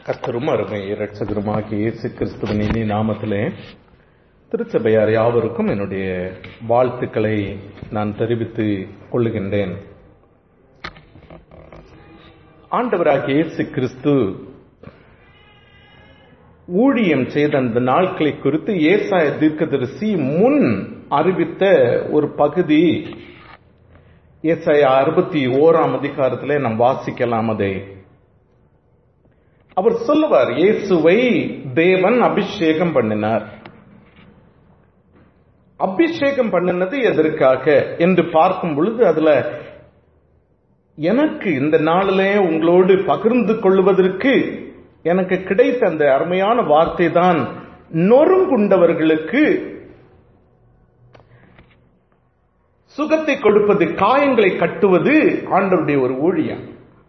கர்த்தரும் அருமை இரட்சகருமாகிய இயேசு கிறிஸ்துவின் இனி நாமத்திலே திருச்சபையார் யாவருக்கும் என்னுடைய வாழ்த்துக்களை நான் தெரிவித்துக் கொள்ளுகின்றேன் ஆண்டவராகிய இயேசு கிறிஸ்து ஊழியம் செய்த அந்த நாட்களை குறித்து ஏசாய தீர்க்கதரிசி முன் அறிவித்த ஒரு பகுதி ஏசாய அறுபத்தி ஓராம் அதிகாரத்திலே நாம் வாசிக்கலாம் அதை அவர் சொல்லுவார் இயேசுவை தேவன் அபிஷேகம் பண்ணினார் அபிஷேகம் பண்ணினது எதற்காக என்று பார்க்கும் பொழுது அதுல எனக்கு இந்த நாளிலே உங்களோடு பகிர்ந்து கொள்வதற்கு எனக்கு கிடைத்த அந்த அருமையான வார்த்தை தான் நொறுங்குண்டவர்களுக்கு சுகத்தை கொடுப்பது காயங்களை கட்டுவது ஆண்டவருடைய ஒரு ஊழியம்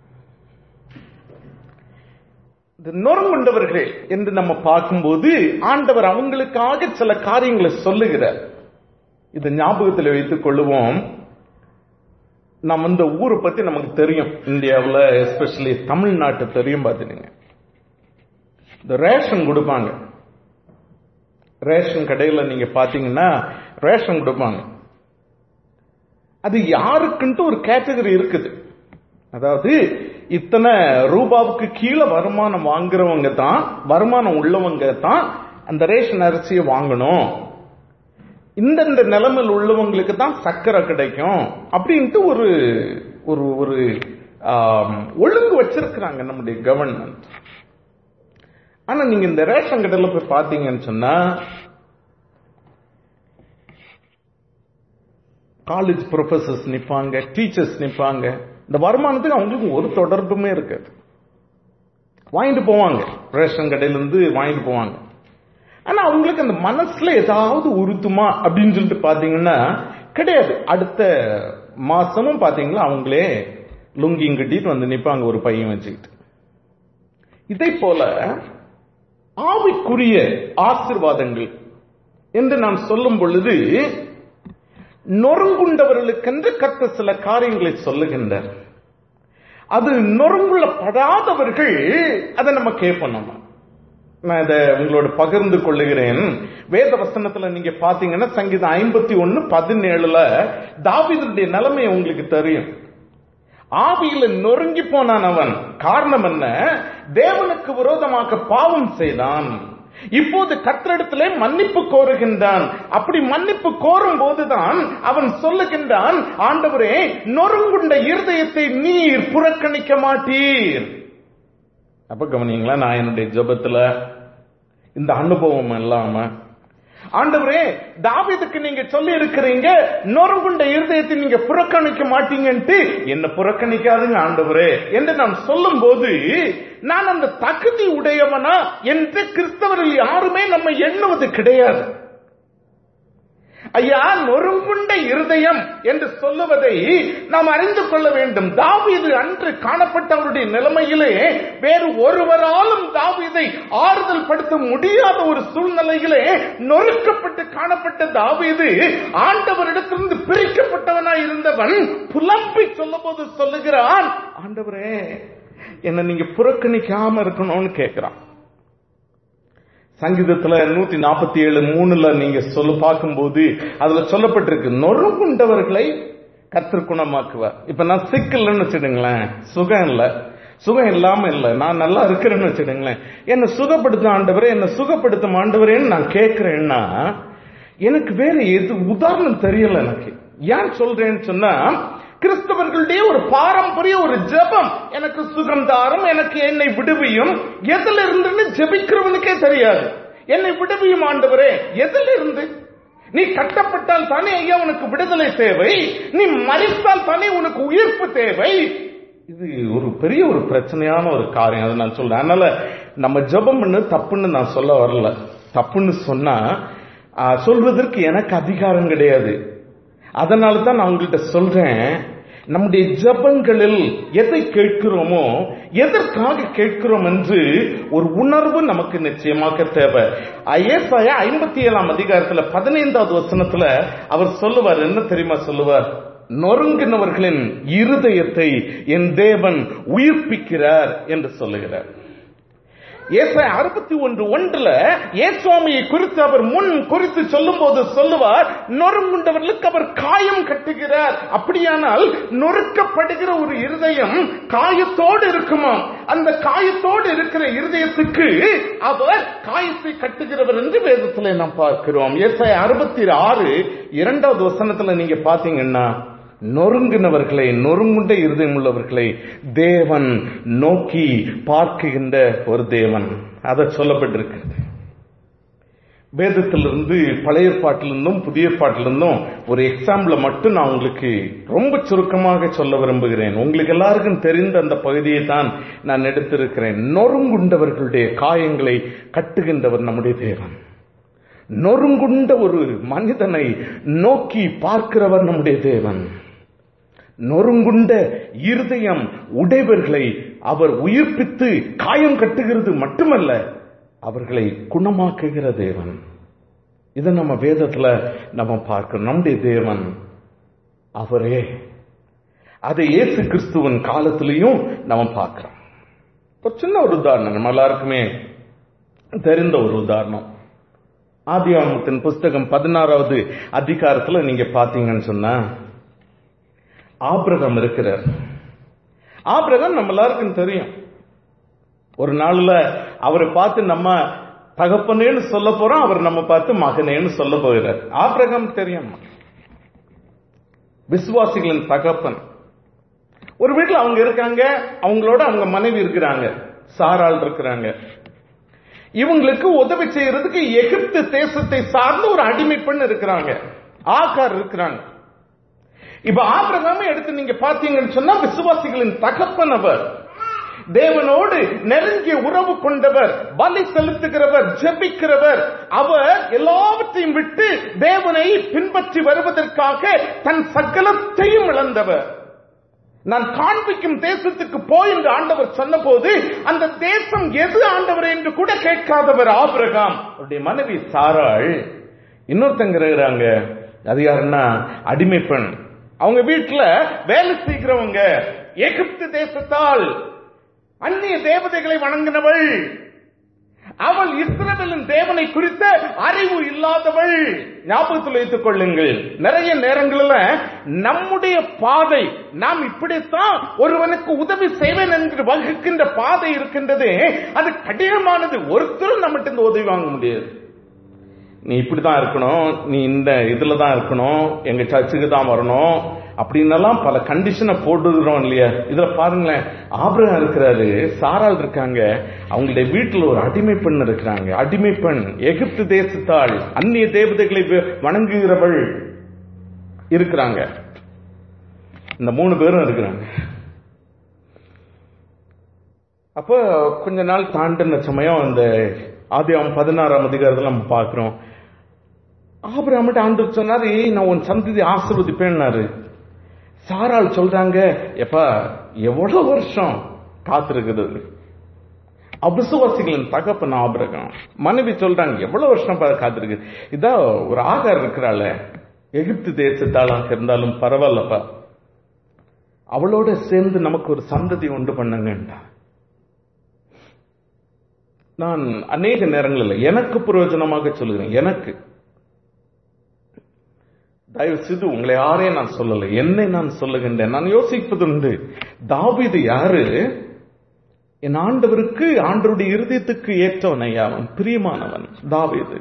இந்த நொறுங்குண்டவர்களே என்று நம்ம பார்க்கும்போது ஆண்டவர் அவங்களுக்காக சில காரியங்களை சொல்லுகிறார் இதை ஞாபகத்தில் வைத்துக் கொள்ளுவோம் நம்ம இந்த ஊரை பத்தி நமக்கு தெரியும் இந்தியாவில் எஸ்பெஷலி தமிழ்நாட்டு தெரியும் பார்த்துடுங்க இந்த ரேஷன் கொடுப்பாங்க ரேஷன் கடையில் நீங்க பாத்தீங்கன்னா ரேஷன் கொடுப்பாங்க அது யாருக்குன்ட்டு ஒரு கேட்டகரி இருக்குது அதாவது இத்தனை ரூபாவுக்கு கீழே வருமானம் வாங்குறவங்க தான் வருமானம் உள்ளவங்க தான் அந்த ரேஷன் அரிசியை வாங்கணும் இந்தந்த நிலைமையில் உள்ளவங்களுக்கு தான் சர்க்கரை கிடைக்கும் அப்படின்ட்டு ஒரு ஒரு ஒரு ஒழுங்கு வச்சிருக்கிறாங்க நம்முடைய கவர்மெண்ட் ஆனா நீங்க இந்த ரேஷன் கடையில் போய் பாத்தீங்கன்னு சொன்னா காலேஜ் ப்ரொஃபசர்ஸ் நிப்பாங்க டீச்சர்ஸ் நிப்பாங்க இந்த வருமானத்துக்கு அவங்களுக்கு ஒரு தொடர்புமே இருக்காது வாங்கிட்டு போவாங்க ரேஷன் கடையிலேருந்து வாங்கிட்டு போவாங்க ஆனா அவங்களுக்கு அந்த மனசுல ஏதாவது உறுத்துமா அப்படின்னு சொல்லிட்டு பாத்தீங்கன்னா கிடையாது அடுத்த மாசமும் பாத்தீங்களா அவங்களே லுங்கிங் கட்டிட்டு வந்து நிப்பாங்க ஒரு பையன் வச்சுக்கிட்டு இதை போல ஆவிக்குரிய ஆசிர்வாதங்கள் என்று நான் சொல்லும் பொழுது நொறுங்குண்டவர்களுக்கென்று கத்த சில காரியங்களை சொல்லுகின்றார் அது நொறுங்குள்ளப்படாதவர்கள் அதை நம்ம கேட்போம் நம்ம நான் இதை உங்களோட பகிர்ந்து கொள்ளுகிறேன் வேத வசனத்துல நீங்க பாத்தீங்கன்னா சங்கீதம் ஐம்பத்தி ஒன்னு பதினேழுல தாவிதனுடைய நிலைமை உங்களுக்கு தெரியும் ஆவியில நொறுங்கி போனான் அவன் காரணம் என்ன தேவனுக்கு விரோதமாக பாவம் செய்தான் இப்போது கத்திரிடத்திலே மன்னிப்பு கோருகின்றான் அப்படி மன்னிப்பு கோரும் போதுதான் அவன் சொல்லுகின்றான் ஆண்டவரே நொறுங்குண்ட இருதயத்தை நீர் புறக்கணிக்க மாட்டீர் அப்ப கவனிங்களா நான் என்னுடைய ஜபத்துல இந்த அனுபவம் இல்லாம ஆண்டவரே தாவிதுக்கு நீங்க சொல்லி இருக்கிறீங்க நொறுங்குண்ட இருதயத்தை நீங்க புறக்கணிக்க மாட்டீங்கன்ட்டு என்ன புறக்கணிக்காதுங்க ஆண்டவரே என்று நான் சொல்லும் போது நான் அந்த தகுதி உடையவனா என்று கிறிஸ்தவர்கள் யாருமே நம்ம எண்ணுவது கிடையாது ஐயா நொறுங்குண்ட இருதயம் என்று சொல்லுவதை நாம் அறிந்து கொள்ள வேண்டும் தாவீது அன்று காணப்பட்ட அவருடைய நிலைமையிலே வேறு ஒருவராலும் தாவீதை ஆறுதல் படுத்த முடியாத ஒரு சூழ்நிலையிலே நொறுக்கப்பட்டு காணப்பட்ட தாவீது ஆண்டவரிடத்திலிருந்து பிரிக்கப்பட்டவனாய் இருந்தவன் புலம்பி சொல்லும் போது சொல்லுகிறான் ஆண்டவரே என்ன நீங்க புறக்கணிக்காம இருக்கணும்னு கேட்கிறான் சங்கீதத்துல நூத்தி நாற்பத்தி ஏழு மூணுல நீங்க சொல்ல பார்க்கும்போது அதுல சொல்லப்பட்டிருக்கு நொறுங்குண்டவர்களை கத்திர குணமாக்குவார் இப்ப நான் சிக்கலன்னு வச்சுடுங்களேன் சுகம் இல்ல சுகம் இல்லாம இல்ல நான் நல்லா இருக்கிறேன்னு வச்சுடுங்களேன் என்ன சுகப்படுத்த ஆண்டவரே என்ன சுகப்படுத்த ஆண்டவரேன்னு நான் கேட்கிறேன்னா எனக்கு வேற எது உதாரணம் தெரியல எனக்கு ஏன் சொல்றேன்னு சொன்னா கிறிஸ்தவர்களுடைய ஒரு பாரம்பரிய ஒரு ஜபம் எனக்கு சுகம் தாரும் எனக்கு என்னை விடுவியும் எதுல இருந்துன்னு ஜபிக்கிறவனுக்கே தெரியாது என்னை விடுவியும் ஆண்டவரே எதுல இருந்து நீ கட்டப்பட்டால் தானே ஐயா உனக்கு விடுதலை தேவை நீ மறித்தால் தானே உனக்கு உயிர்ப்பு தேவை இது ஒரு பெரிய ஒரு பிரச்சனையான ஒரு காரியம் அதை நான் சொல்றேன் அதனால நம்ம ஜபம் தப்புன்னு நான் சொல்ல வரல தப்புன்னு சொன்னா சொல்வதற்கு எனக்கு அதிகாரம் கிடையாது அதனால தான் நான் உங்கள்கிட்ட சொல்றேன் நம்முடைய ஜபங்களில் எதை கேட்கிறோமோ எதற்காக கேட்கிறோம் என்று ஒரு உணர்வு நமக்கு நிச்சயமாக தேவை ஐஎஸ்ஐ ஐம்பத்தி ஏழாம் அதிகாரத்துல பதினைந்தாவது வசனத்துல அவர் சொல்லுவார் என்ன தெரியுமா சொல்லுவார் நொறுங்கினவர்களின் இருதயத்தை என் தேவன் உயிர்ப்பிக்கிறார் என்று சொல்லுகிறார் ஏசாயா அறுபத்தி ஒன்று ஒன்றுல ஏசுவாமியை குறித்து அவர் முன் குறித்து சொல்லும் போது சொல்லுவார் நொறுங்குண்டவர்களுக்கு அவர் காயம் கட்டுகிறார் அப்படியானால் நொறுக்கப்படுகிற ஒரு இருதயம் காயத்தோடு இருக்குமா அந்த காயத்தோடு இருக்கிற இருதயத்துக்கு அவர் காயத்தை கட்டுகிறவர் என்று வேதத்தில் நாம் பார்க்கிறோம் ஏசாயா அறுபத்தி ஆறு இரண்டாவது வசனத்துல நீங்க பாத்தீங்கன்னா நொறுங்கினவர்களை நொறுங்குண்ட இருதயம் உள்ளவர்களை தேவன் நோக்கி பார்க்குகின்ற ஒரு தேவன் அதை சொல்லப்பட்டிருக்கிறது வேதத்திலிருந்து பழைய பாட்டிலிருந்தும் புதிய பாட்டிலிருந்தும் ஒரு எக்ஸாம்பிள மட்டும் நான் உங்களுக்கு ரொம்ப சுருக்கமாக சொல்ல விரும்புகிறேன் உங்களுக்கு எல்லாருக்கும் தெரிந்த அந்த பகுதியை தான் நான் எடுத்திருக்கிறேன் நொறுங்குண்டவர்களுடைய காயங்களை கட்டுகின்றவர் நம்முடைய தேவன் நொறுங்குண்ட ஒரு மனிதனை நோக்கி பார்க்கிறவர் நம்முடைய தேவன் நொறுங்குண்ட இருதயம் உடையவர்களை அவர் உயிர்ப்பித்து காயம் கட்டுகிறது மட்டுமல்ல அவர்களை குணமாக்குகிற தேவன் இதை நம்ம வேதத்துல நம்ம பார்க்கிறோம் நம்முடைய தேவன் அவரே அதை இயேசு கிறிஸ்துவன் காலத்திலையும் நம்ம பார்க்கிறோம் ஒரு சின்ன ஒரு உதாரணம் நம்ம எல்லாருக்குமே தெரிந்த ஒரு உதாரணம் ஆதியாமத்தின் புஸ்தகம் பதினாறாவது அதிகாரத்துல நீங்க பாத்தீங்கன்னு சொன்னா ஆபிரகம் இருக்கிறார் ஆபிரகம் நம்ம எல்லாருக்கும் தெரியும் ஒரு நாள்ல அவரை பார்த்து நம்ம தகப்பனேன்னு சொல்ல போறோம் அவர் நம்ம பார்த்து மகனேன்னு சொல்ல போகிறார் ஆபிரகம் தெரியும் விசுவாசிகளின் தகப்பன் ஒரு வீட்டுல அவங்க இருக்காங்க அவங்களோட அவங்க மனைவி இருக்கிறாங்க சாராள் இருக்கிறாங்க இவங்களுக்கு உதவி செய்யறதுக்கு எகிப்து தேசத்தை சார்ந்த ஒரு அடிமை பெண் இருக்கிறாங்க ஆக்கார் இருக்கிறாங்க இப்ப ஆபிரகாம எடுத்து நீங்க பாத்தீங்கன்னு சொன்னா விசுவாசிகளின் தகப்பன் அவர் தேவனோடு நெருங்கிய உறவு கொண்டவர் பலி செலுத்துகிறவர் ஜெபிக்கிறவர் அவர் எல்லாவற்றையும் விட்டு தேவனை பின்பற்றி வருவதற்காக தன் சகலத்தையும் இழந்தவர் நான் காண்பிக்கும் தேசத்துக்கு போய் என்று ஆண்டவர் சொன்னபோது அந்த தேசம் எது ஆண்டவர் என்று கூட கேட்காதவர் ஆபிரகாம் அவருடைய மனைவி சாராள் இன்னொருத்தங்க இருக்கிறாங்க அது யாருன்னா அடிமை பெண் அவங்க வீட்டுல வேலை செய்கிறவங்க எகிப்து தேசத்தால் அந்நிய தேவதைகளை வணங்கினவள் அவள் இஸ்ரவேலின் தேவனை குறித்த அறிவு இல்லாதவள் ஞாபகத்தில் வைத்துக் கொள்ளுங்கள் நிறைய நேரங்களில் நம்முடைய பாதை நாம் இப்படித்தான் ஒருவனுக்கு உதவி செய்வேன் என்று வகுக்கின்ற பாதை இருக்கின்றது அது கடினமானது ஒருத்தரும் நம்மகிட்ட இந்த உதவி வாங்க முடியாது நீ இப்படிதான் இருக்கணும் நீ இந்த இதுல தான் இருக்கணும் எங்க சர்ச்சுக்கு தான் வரணும் அப்படின்னெல்லாம் பல கண்டிஷனை போட்டுக்கிறோம் இல்லையா இதுல பாருங்களேன் ஆபிரகம் இருக்கிறாரு சாரால் இருக்காங்க அவங்களுடைய வீட்டுல ஒரு அடிமை பெண் இருக்கிறாங்க அடிமை பெண் எகிப்து தேசத்தாள் அந்நிய தேவதைகளை வணங்குகிறவள் இருக்கிறாங்க இந்த மூணு பேரும் இருக்கிறாங்க அப்போ கொஞ்ச நாள் தாண்டின சமயம் இந்த ஆதியாம் பதினாறாம் அதிகாரத்தில் நம்ம பார்க்கிறோம் ஆபிரகாமிட்ட ஆண்டு சொன்னாரு நான் உன் சந்ததி ஆசிர்வதிப்பேன்னாரு சாரால் சொல்றாங்க எப்பா எவ்வளவு வருஷம் காத்திருக்கிறது அபிசுவாசிகளின் தகப்பன் ஆபிரகம் மனைவி சொல்றாங்க எவ்வளவு வருஷம் காத்திருக்கு இதான் ஒரு ஆகார் இருக்கிறாள் எகிப்து தேசத்தாளாக இருந்தாலும் பரவாயில்லப்பா அவளோட சேர்ந்து நமக்கு ஒரு சந்ததி உண்டு பண்ணுங்கண்டா நான் அநேக நேரங்களில் எனக்கு பிரயோஜனமாக சொல்லுகிறேன் எனக்கு தயவு செய்து உங்களை யாரையும் நான் சொல்லலை என்னை நான் சொல்லுகின்றேன் நான் யோசிப்பதுண்டு தாவிது யாரு என் ஆண்டவருக்கு ஆண்டவருடைய இருதயத்துக்கு ஏற்றவன் ஐயா அவன் பிரியமானவன் தாவிது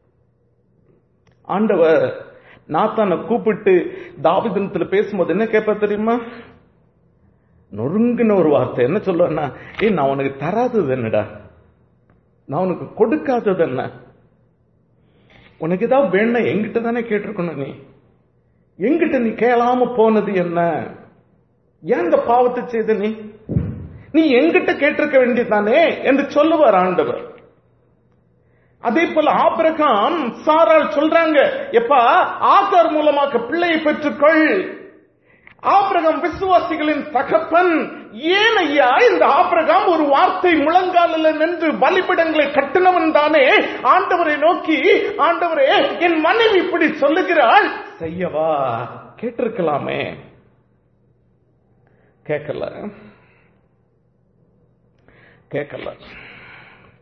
ஆண்டவர் நாத்தான கூப்பிட்டு தாவிதனத்துல பேசும்போது என்ன கேட்ப தெரியுமா நொறுங்கின ஒரு வார்த்தை என்ன சொல்லுவேன்னா ஏய் நான் உனக்கு தராதது என்னடா நான் உனக்கு கொடுக்காதது என்ன உனக்கு ஏதாவது வேணும் எங்கிட்ட தானே கேட்டிருக்கணும் நீ எங்கிட்ட நீ கேளாம போனது என்ன ஏன் இந்த பாவத்தை செய்த நீ நீ எங்கிட்ட கேட்டிருக்க வேண்டியதானே என்று சொல்லுவார் ஆண்டவர் அதே போல ஆபிரகாம் சாரால் சொல்றாங்க எப்பா ஆகார் மூலமாக பிள்ளையை பெற்றுக்கொள் ஆபிரகாம் விசுவாசிகளின் தகப்பன் ஏன் ஐயா இந்த ஆபிரகாம் ஒரு வார்த்தை முழங்காலில் நின்று பலிபிடங்களை கட்டினவன் தானே ஆண்டவரை நோக்கி ஆண்டவரே என் மனைவி இப்படி சொல்லுகிறாள் செய்யவா கேட்டிருக்கலாமே கேட்கல கேட்கல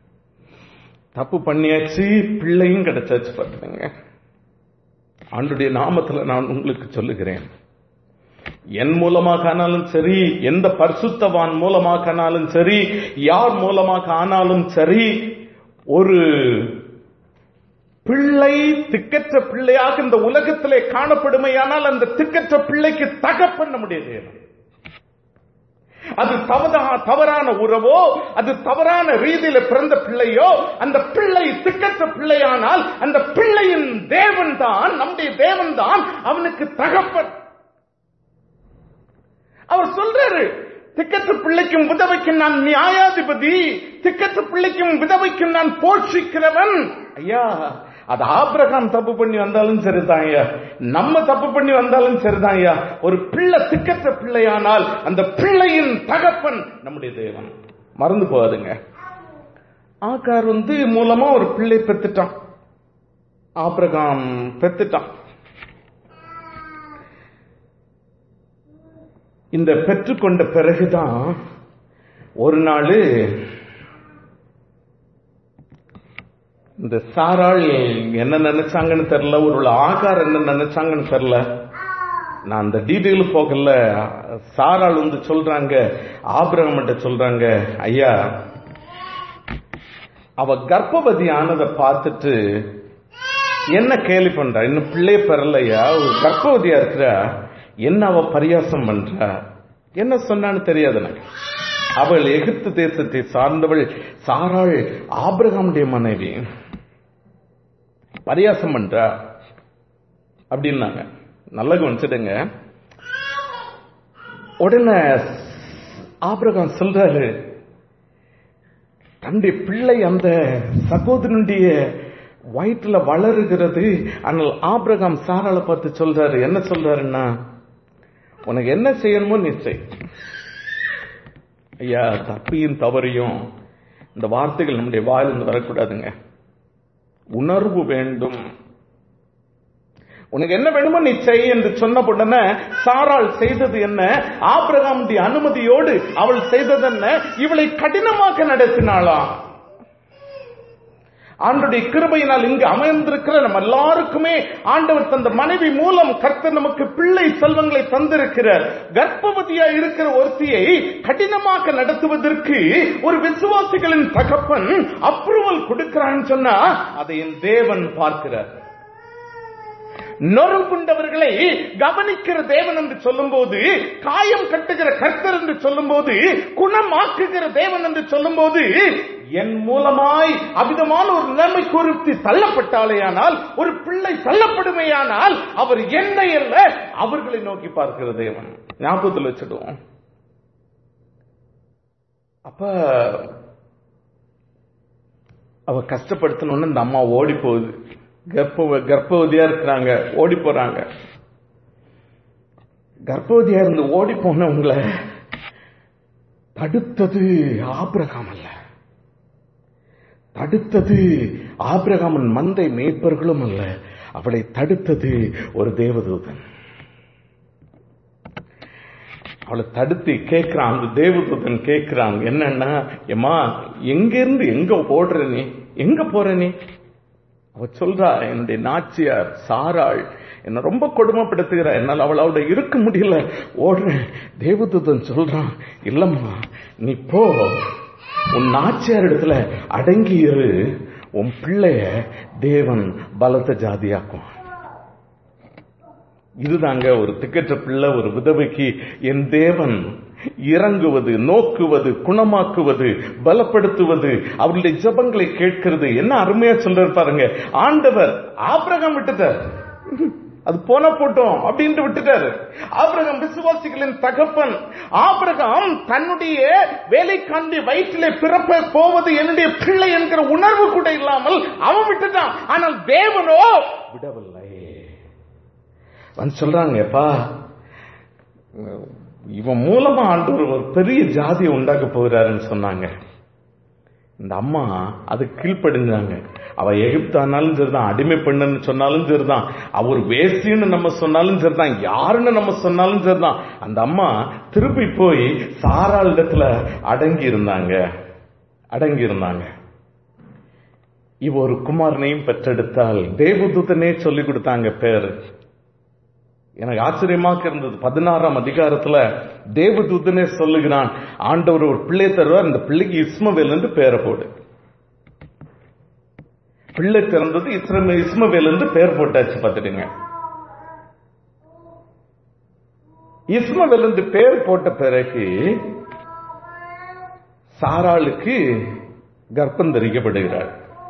தப்பு பண்ணியாச்சு பிள்ளையும் கிடைச்சாச்சு பார்த்துங்க ஆண்டுடைய நாமத்துல நான் உங்களுக்கு சொல்லுகிறேன் என் மூலமாக ஆனாலும் சரி எந்த பரிசுத்தவான் மூலமாக ஆனாலும் சரி யார் மூலமாக ஆனாலும் சரி ஒரு பிள்ளை திக்கற்ற பிள்ளையாக இந்த உலகத்திலே காணப்படுமையானால் அந்த திக்கற்ற பிள்ளைக்கு தகப்பன் நம்முடைய தேவன் அது தவறா தவறான உறவோ அது தவறான ரீதியில பிறந்த பிள்ளையோ அந்த பிள்ளை திக்கற்ற பிள்ளையானால் அந்த பிள்ளையின் தேவன் தான் நம்முடைய தேவன் தான் அவனுக்கு தகப்பன் அவர் சொல்றாரு திக்கற்ற பிள்ளைக்கும் விதவைக்கும் நான் நியாயாதிபதி திக்கற்ற பிள்ளைக்கும் விதவைக்கும் நான் போஷிக்கிறவன் ஐயா அது ஆபிரகாம் தப்பு பண்ணி வந்தாலும் சரிதான் ஐயா நம்ம தப்பு பண்ணி வந்தாலும் சரிதான் ஐயா ஒரு பிள்ளை திக்கற்ற பிள்ளையானால் அந்த பிள்ளையின் தகப்பன் நம்முடைய தேவன் மறந்து போகாதுங்க ஆக்கார் வந்து மூலமா ஒரு பிள்ளை பெத்துட்டான் ஆபிரகாம் பெத்துட்டான் இந்த பெற்றுக்கொண்ட பிறகுதான் ஒரு நாள் இந்த சாராள் என்ன நினைச்சாங்கன்னு தெரியல ஒரு ஆகார் என்ன நினைச்சாங்கன்னு தெரியல நான் அந்த டீட்டெயில் போகல சாராள் வந்து சொல்றாங்க ஆபிரகம்கிட்ட சொல்றாங்க ஐயா அவ கர்ப்பவதி ஆனதை பார்த்துட்டு என்ன கேலி பண்றா இன்னும் பிள்ளைய பெறலையா ஒரு கர்ப்பவதியா இருக்கிற என்ன அவ பரியாசம் பண்றா என்ன சொன்னான்னு தெரியாது எனக்கு அவள் எகிப்து தேசத்தை சார்ந்தவள் சாராள் ஆபிரகாமுடைய மனைவி பரியாசம் பண்றா அப்படின்னாங்க நல்ல கவனிச்சிடுங்க உடனே ஆபிரகாம் சொல்றாரு தன்னுடைய பிள்ளை அந்த சகோதரனுடைய வயிற்றுல வளருகிறது ஆனால் ஆபிரகாம் சாராளை பார்த்து சொல்றாரு என்ன சொல்றாருன்னா உனக்கு என்ன செய்யணுமோ நீ செய் ஐயா தப்பியும் தவறையும் இந்த வார்த்தைகள் நம்முடைய வாயிலிருந்து வரக்கூடாதுங்க உணர்வு வேண்டும் உனக்கு என்ன வேணுமோ நீ செய் என்று சொன்ன உடனே சாராள் செய்தது என்ன ஆபிரகாமுடைய அனுமதியோடு அவள் செய்தது என்ன இவளை கடினமாக நடத்தினாளாம் ஆண்டுடைய கிருபையினால் இங்கு அமர்ந்திருக்கிற நம்ம எல்லாருக்குமே ஆண்டவர் தந்த மனைவி மூலம் கர்த்தர் நமக்கு பிள்ளை செல்வங்களை தந்திருக்கிறார் கர்ப்பவதியா இருக்கிற ஒருத்தியை கடினமாக நடத்துவதற்கு ஒரு விசுவாசிகளின் தகப்பன் அப்ரூவல் கொடுக்கிறான்னு சொன்னா அதை என் தேவன் பார்க்கிறார் நொறுங்குண்டவர்களை கவனிக்கிற தேவன் என்று சொல்லும்போது காயம் கட்டுகிற கர்த்தர் என்று சொல்லும்போது குணமாக்குகிற தேவன் என்று சொல்லும்போது என் மூலமாய் அவிதமான ஒரு நிலைமை குறித்து தள்ளப்பட்டாலேயானால் ஒரு பிள்ளை தள்ளப்படுமையானால் அவர் என்னை அல்ல அவர்களை நோக்கி பார்க்கிற தேவன் ஞாபகத்தில் வச்சிடுவோம் அப்ப அவ கஷ்டப்படுத்தணும்னு இந்த அம்மா ஓடி போகுது கர்ப்ப கர்ப்பவதியா இருக்கிறாங்க ஓடி போறாங்க கர்ப்பவதியா இருந்து ஓடி போனவங்களை தடுத்தது ஆபிரகாம் அல்ல தடுத்தது ஆபிரகாமன் மந்தை மேய்ப்பர்களும் அல்ல அவளை தடுத்தது ஒரு தேவதூதன் அவளை தடுத்து கேட்கிறான் அந்த தேவதூதன் கேட்கிறான் என்னன்னா எம்மா எங்க இருந்து எங்க ஓடுற நீ எங்க போற நீ அவ சொல்றா என்னுடைய நாச்சியார் சாராள் என்ன ரொம்ப கொடுமைப்படுத்துகிறா என்னால் அவளோட இருக்க முடியல ஓடுறேன் தேவதூதன் சொல்றான் இல்லம்மா நீ போ உன் நாச்சியார் இடத்துல அடங்கி இரு உன் பிள்ளைய தேவன் பலத்த ஜாதியாக்கும் இதுதாங்க ஒரு திக்கற்ற பிள்ளை ஒரு விதவைக்கு என் தேவன் இறங்குவது நோக்குவது குணமாக்குவது பலப்படுத்துவது அவருடைய ஜபங்களை கேட்கிறது என்ன அருமையா சொல்றாரு பாருங்க ஆண்டவர் ஆபிரகம் விட்டுட்டார் அது போன போட்டோம் அப்படின்ட்டு விட்டுட்டாரு ஆபிரகம் விசுவாசிகளின் தகப்பன் ஆபிரகம் தன்னுடைய வேலைக்காண்டி வயிற்றிலே பிறப்ப போவது என்னுடைய பிள்ளை என்கிற உணர்வு கூட இல்லாமல் அவன் விட்டுட்டான் ஆனால் தேவனோ விடவில்லை வந்து சொல்றாங்க எப்பா இவன் மூலமா ஆண்டவர் ஒரு பெரிய ஜாதியை உண்டாக்க போகிறாருன்னு சொன்னாங்க இந்த அம்மா அது கீழ்ப்படிஞ்சாங்க அவ எகிப்தானாலும் சரிதான் அடிமை பெண்ணுன்னு சொன்னாலும் சரிதான் அவர் வேசின்னு நம்ம சொன்னாலும் சரிதான் யாருன்னு நம்ம சொன்னாலும் சரிதான் அந்த அம்மா திருப்பி போய் சாராள் இடத்துல அடங்கி இருந்தாங்க அடங்கி இருந்தாங்க இவ ஒரு குமாரனையும் பெற்றெடுத்தால் தேவதூதனே சொல்லி கொடுத்தாங்க பேரு எனக்கு ஆச்சரியமாக இருந்தது பதினாறாம் அதிகாரத்துல தேவதூதனே சொல்லுகிறான் ஆண்டவர் ஒரு பிள்ளை தருவார் இந்த பிள்ளைக்கு இஸ்மவேல் என்று பேரை போடு பிள்ளை திறந்தது இஸ்ரமே இஸ்மவேல் என்று பேர் போட்டாச்சு பார்த்துடுங்க இஸ்மவேல் என்று பேர் போட்ட பிறகு சாராளுக்கு கர்ப்பம் தரிக்கப்படுகிறாள்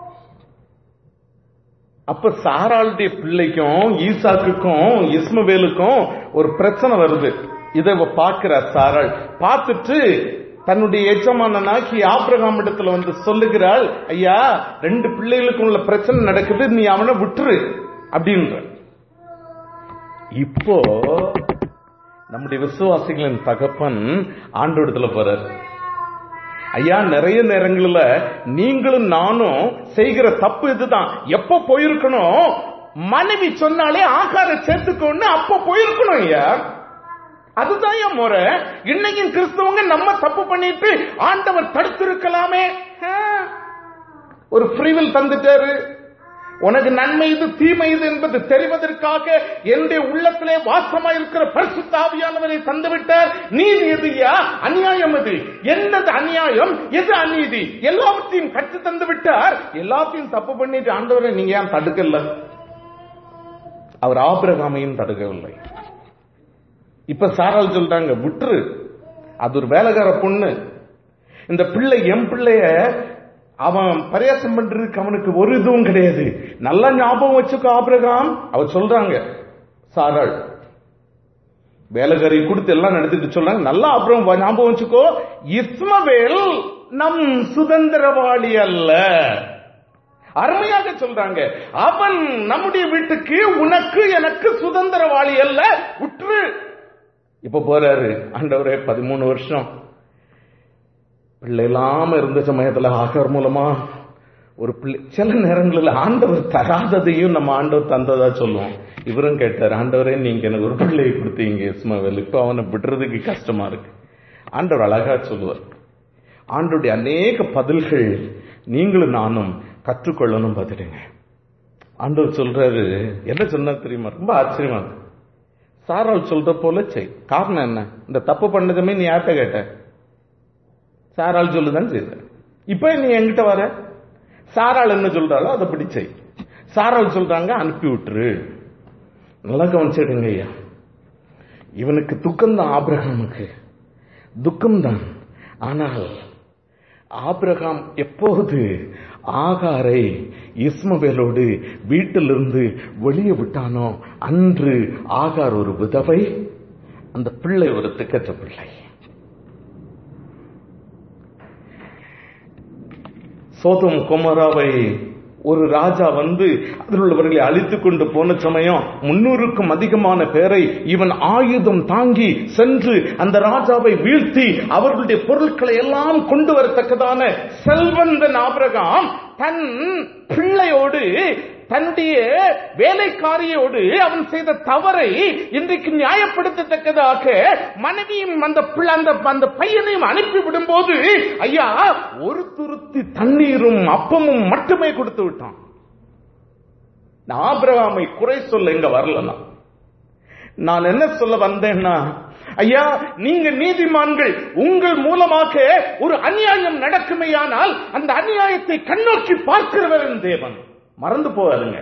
அப்ப சாராளுடைய பிள்ளைக்கும் ஈசாக்குக்கும் இஸ்மவேலுக்கும் ஒரு பிரச்சனை வருது இதை இவ பார்க்கிற சாராள் பார்த்துட்டு தன்னுடைய எஜமானனாக்கி ஆபிரகாம் இடத்துல வந்து சொல்லுகிறாள் ஐயா ரெண்டு பிள்ளைகளுக்கும் உள்ள பிரச்சனை நடக்குது நீ அவனை விட்டுரு அப்படின்ற இப்போ நம்முடைய விசுவாசிகளின் தகப்பன் ஆண்டோடத்துல போறார் ஐயா நிறைய நேரங்கள்ல நீங்களும் நானும் செய்கிற தப்பு இதுதான் எப்ப போயிருக்கணும் மனைவி சொன்னாலே ஆகாரம் சேர்த்துக்கோன்னு அப்ப போயிருக்கணும் ஐயா அதுதான் என் முறை இன்னைக்கும் கிறிஸ்தவங்க நம்ம தப்பு பண்ணிட்டு ஆண்டவர் தடுத்திருக்கலாமே ஆ. ஒரு ஃப்ரீவில் தந்துட்டாரு உனக்கு நன்மை இது தீமை இது என்பது தெரிவதற்காக என்னுடைய உள்ளத்திலே வாசமா இருக்கிற பரிசுத்தாவியானவரை தந்துவிட்டார் நீதி எதுயா அநியாயம் எது என்னது அநியாயம் எது அநீதி எல்லாவற்றையும் கற்று தந்து விட்டார் எல்லாத்தையும் தப்பு பண்ணிட்டு ஆண்டவரை நீங்க ஏன் தடுக்கல அவர் ஆபிரகாமையும் தடுக்கவில்லை இப்ப சாரால் சொல்றாங்க விட்டுரு அது ஒரு வேலைக்கார பொண்ணு இந்த பிள்ளை என் பிள்ளைய அவன் பரியாசம் பண்றதுக்கு அவனுக்கு ஒரு இதுவும் கிடையாது நல்லா ஞாபகம் வச்சுக்கோ ஆபிரகாம் அவ சொல்றாங்க சாராள் வேலைக்காரி கொடுத்து எல்லாம் நடத்திட்டு சொல்றாங்க நல்லா அப்புறம் ஞாபகம் வச்சுக்கோ இஸ்மவேல் நம் சுதந்திரவாளி அல்ல அருமையாக சொல்றாங்க அவன் நம்முடைய வீட்டுக்கு உனக்கு எனக்கு சுதந்திரவாளி அல்ல உற்று இப்ப போறாரு ஆண்டவரே பதிமூணு வருஷம் பிள்ளை இல்லாம இருந்த சமயத்துல ஆகார் மூலமா ஒரு பிள்ளை சில நேரங்களில் ஆண்டவர் தராததையும் நம்ம ஆண்டவர் தந்ததா சொல்லுவோம் இவரும் கேட்டார் ஆண்டவரே நீங்க எனக்கு ஒரு பிள்ளையை கொடுத்தீங்க இஸ்மவேல் இப்ப அவனை விடுறதுக்கு கஷ்டமா இருக்கு ஆண்டவர் அழகா சொல்லுவார் ஆண்டுடைய அநேக பதில்கள் நீங்களும் நானும் கற்றுக்கொள்ளணும் பார்த்துடுங்க ஆண்டவர் சொல்றாரு என்ன சொன்னார் தெரியுமா ரொம்ப ஆச்சரியமா இருக்கு சாரால் சொல்ற போல செய் காரணம் என்ன இந்த தப்பு பண்ணதுமே நீ யார்கிட்ட கேட்ட சாரால் சொல்லுதான் செய்த இப்ப நீ என்கிட்ட வர சாரால் என்ன சொல்றாளோ அதை படி செய் சாரால் சொல்றாங்க அனுப்பி விட்டுரு நல்லா கவனிச்சிடுங்க ஐயா இவனுக்கு துக்கம்தான் ஆபிரகாமுக்கு துக்கம்தான் ஆனால் ஆபிரகாம் எப்போது ஆகாரை இஸ்மவேலோடு வீட்டிலிருந்து வெளியே விட்டானோ அன்று ஆகார் ஒரு விதவை அந்த பிள்ளை ஒரு திக்கற்ற பிள்ளை சோதம் குமராவை ஒரு ராஜா வந்து அதில் உள்ளவர்களை அழித்துக் கொண்டு போன சமயம் முன்னூறுக்கும் அதிகமான பேரை இவன் ஆயுதம் தாங்கி சென்று அந்த ராஜாவை வீழ்த்தி அவர்களுடைய பொருட்களை எல்லாம் கொண்டு வரத்தக்கதான செல்வந்தன் ஆபிரகாம் தன் பிள்ளையோடு தன்னுடைய வேலைக்காரியோடு அவன் செய்த தவறை இன்றைக்கு நியாயப்படுத்தத்தக்கதாக மனைவியும் அந்த பிள்ளை அந்த அந்த பையனையும் அனுப்பி விடும்போது ஐயா ஒரு துருத்தி தண்ணீரும் அப்பமும் மட்டுமே கொடுத்து விட்டான் நான் ஆபிரகாமை குறை சொல்ல இங்க வரலனா நான் என்ன சொல்ல வந்தேன்னா ஐயா நீங்க நீதிமான்கள் உங்கள் மூலமாக ஒரு அநியாயம் நடக்குமேயானால் அந்த அநியாயத்தை கண்ணோக்கி பார்க்கிறவர் தேவன் மறந்து போகாதுங்க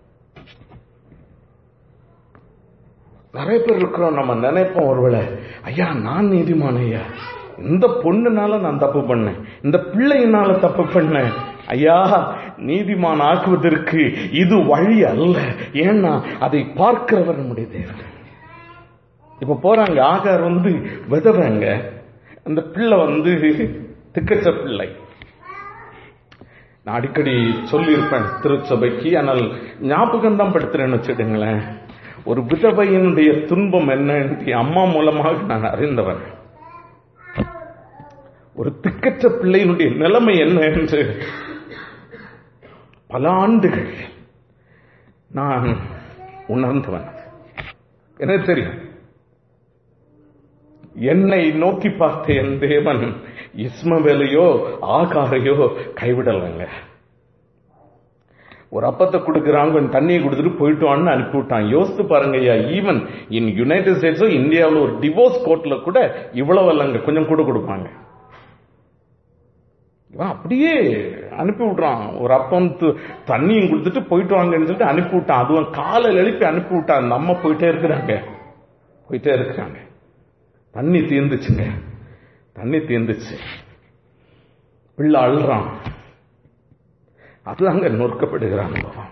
நிறைய பேர் இருக்கிறோம் நம்ம நினைப்போம் ஒருவேளை ஐயா நான் நீதிமான் ஐயா இந்த பொண்ணுனால நான் தப்பு பண்ணேன் இந்த பிள்ளையினால தப்பு பண்ணேன் ஐயா நீதிமான் ஆக்குவதற்கு இது வழி அல்ல ஏன்னா அதை பார்க்கிறவர் நம்முடைய தேவன் இப்ப போறாங்க ஆகார் வந்து விதவைங்க அந்த பிள்ளை வந்து திக்கற்ற பிள்ளை நான் அடிக்கடி சொல்லியிருப்பேன் திருச்சபைக்கு ஆனால் ஞாபகம் தான் படுத்துறேன்னு வச்சுடுங்களேன் ஒரு விதவையினுடைய துன்பம் என்ன என்று அம்மா மூலமாக நான் அறிந்தவன் ஒரு திக்கற்ற பிள்ளையினுடைய நிலைமை என்ன என்று பல ஆண்டுகள் நான் உணர்ந்தவன் எனக்கு தெரியும் என்னை நோக்கி பார்த்த என் தேவன் இஸ்மவேலையோ ஆகாரையோ கைவிடலைங்க ஒரு அப்பத்தை கொடுக்குறான் கொஞ்சம் தண்ணியை கொடுத்துட்டு போயிட்டு வான்னு அனுப்பி விட்டான் யோசித்து பாருங்க ஐயா ஈவன் இன் யுனைடெட் ஸ்டேட்ஸும் இந்தியாவில் ஒரு டிவோர்ஸ் கோர்ட்ல கூட இவ்வளவு இல்லைங்க கொஞ்சம் கூட கொடுப்பாங்க இவன் அப்படியே அனுப்பி விட்றான் ஒரு அப்பம் து- தண்ணியும் கொடுத்துட்டு போயிட்டு வாங்கன்னு சொல்லிட்டு அனுப்பி விட்டான் அதுவும் காலையில் எழுப்பி அனுப்பி விட்டான் நம்ம போயிட்டே இருக்கிறாங்க போயிட்டே இருக்கிறாங்க தண்ணி தீர்ந்துச்சுங்க தண்ணி தீர்ந்துச்சு பிள்ளை அழுறான் அதுதாங்க நொறுக்கப்படுகிற அனுபவம்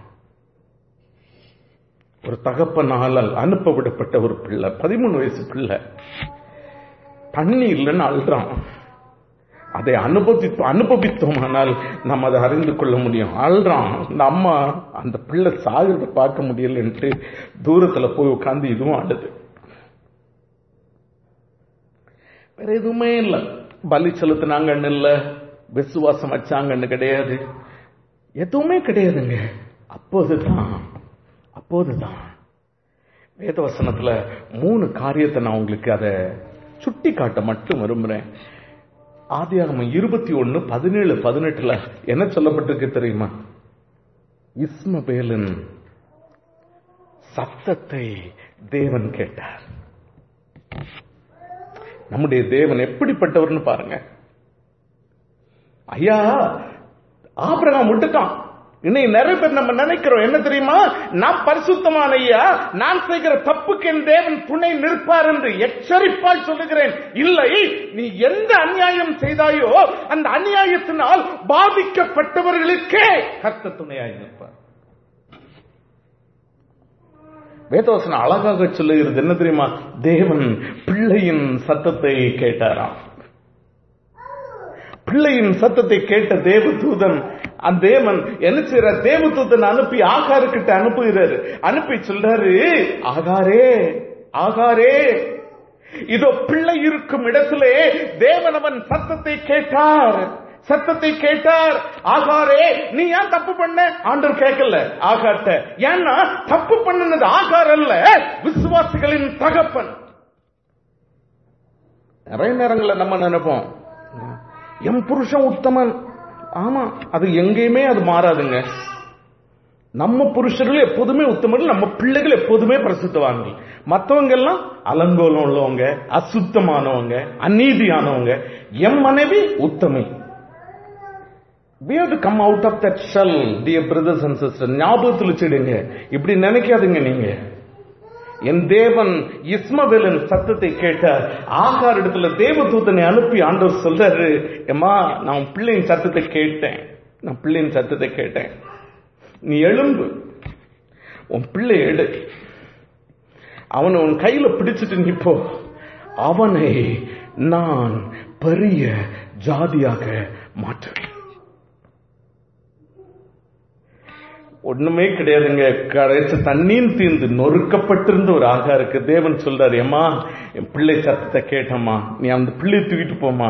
ஒரு தகப்பனால் அனுப்ப விடப்பட்ட ஒரு பிள்ளை பதிமூணு வயசு பிள்ளை தண்ணி இல்லைன்னு அழுறான் அதை அனுபவி அனுபவித்தோமானால் நம்ம அதை அறிந்து கொள்ள முடியும் அழுறான் இந்த அம்மா அந்த பிள்ளை சாகிறத பார்க்க முடியலன்ட்டு தூரத்துல போய் உட்கார்ந்து இதுவும் அழுது வேற எதுவுமே இல்ல பலி செலுத்தினாங்கன்னு இல்ல விசுவாசம் வச்சாங்கன்னு கிடையாது எதுவுமே கிடையாதுங்க அப்போதுதான் அப்போதுதான் வேதவசனத்துல மூணு காரியத்தை நான் உங்களுக்கு அதை சுட்டி காட்ட மட்டும் விரும்புறேன் ஆதியாகமம் இருபத்தி ஒன்னு பதினேழு பதினெட்டுல என்ன சொல்லப்பட்டிருக்கு தெரியுமா இஸ்மபேலின் சத்தத்தை தேவன் கேட்டார் நம்முடைய தேவன் எப்படிப்பட்டவர்னு பாருங்க ஐயா ஆபிரகாம் விட்டுட்டான் இன்னைக்கு நிறைய பேர் நம்ம நினைக்கிறோம் என்ன தெரியுமா நான் பரிசுத்தமான ஐயா நான் செய்கிற தப்புக்கு என் தேவன் துணை நிற்பார் என்று எச்சரிப்பால் சொல்லுகிறேன் இல்லை நீ எந்த அநியாயம் செய்தாயோ அந்த அநியாயத்தினால் பாதிக்கப்பட்டவர்களுக்கே கர்த்த துணையாய் நிற்பார் வேதவசனம் அழகாக சொல்லுகிறது என்ன தெரியுமா தேவன் பிள்ளையின் சத்தத்தை கேட்டாராம் பிள்ளையின் சத்தத்தை கேட்ட தேவதூதன் அந்த தேவன் என்ன செய்யற தேவதூதன் அனுப்பி ஆகாரு கிட்ட அனுப்புகிறாரு அனுப்பி சொல்றாரு ஆகாரே ஆகாரே இதோ பிள்ளை இருக்கும் இடத்திலே தேவன் அவன் சத்தத்தை கேட்டார் சத்தத்தை கேட்டார் ஆகாரே நீ ஏன் தப்பு பண்ண ஆண்டவர் கேட்கல ஆகாட்ட ஏன்னா தப்பு பண்ணினது ஆகார் அல்ல விசுவாசிகளின் தகப்பன் நிறைய நேரங்களில் நம்ம நினைப்போம் என் புருஷன் உத்தமன் ஆமா அது எங்கேயுமே அது மாறாதுங்க நம்ம புருஷர்கள் எப்போதுமே உத்தமர்கள் நம்ம பிள்ளைகள் எப்போதுமே பிரசித்தவான்கள் மற்றவங்க எல்லாம் அலங்கோலம் உள்ளவங்க அசுத்தமானவங்க அநீதியானவங்க என் மனைவி உத்தமை we have to come out of that shell dear brothers and sisters ஞாபகத்தில் வச்சிடுங்க இப்படி நினைக்காதுங்க நீங்க என் தேவன் இஸ்மவேலின் சத்தத்தை கேட்டார் ஆகார் இடத்துல தேவதூதனை அனுப்பி ஆண்டவர் சொல்றாரு ஏமா நான் உன் பிள்ளையின் சத்தத்தை கேட்டேன் நான் பிள்ளையின் சத்தத்தை கேட்டேன் நீ எழும்பு உன் பிள்ளை எடு அவனை உன் கையில பிடிச்சிட்டு நீ போ அவனை நான் பெரிய ஜாதியாக மாற்றுவேன் ஒண்ணுமே கிடையாதுங்க கடைசி தண்ணீர் தீர்ந்து நொறுக்கப்பட்டிருந்த ஒரு ஆகாருக்கு தேவன் சொல்றாரு ஏமா என் பிள்ளை சத்தத்தை கேட்டம்மா நீ அந்த பிள்ளையை தூக்கிட்டு போமா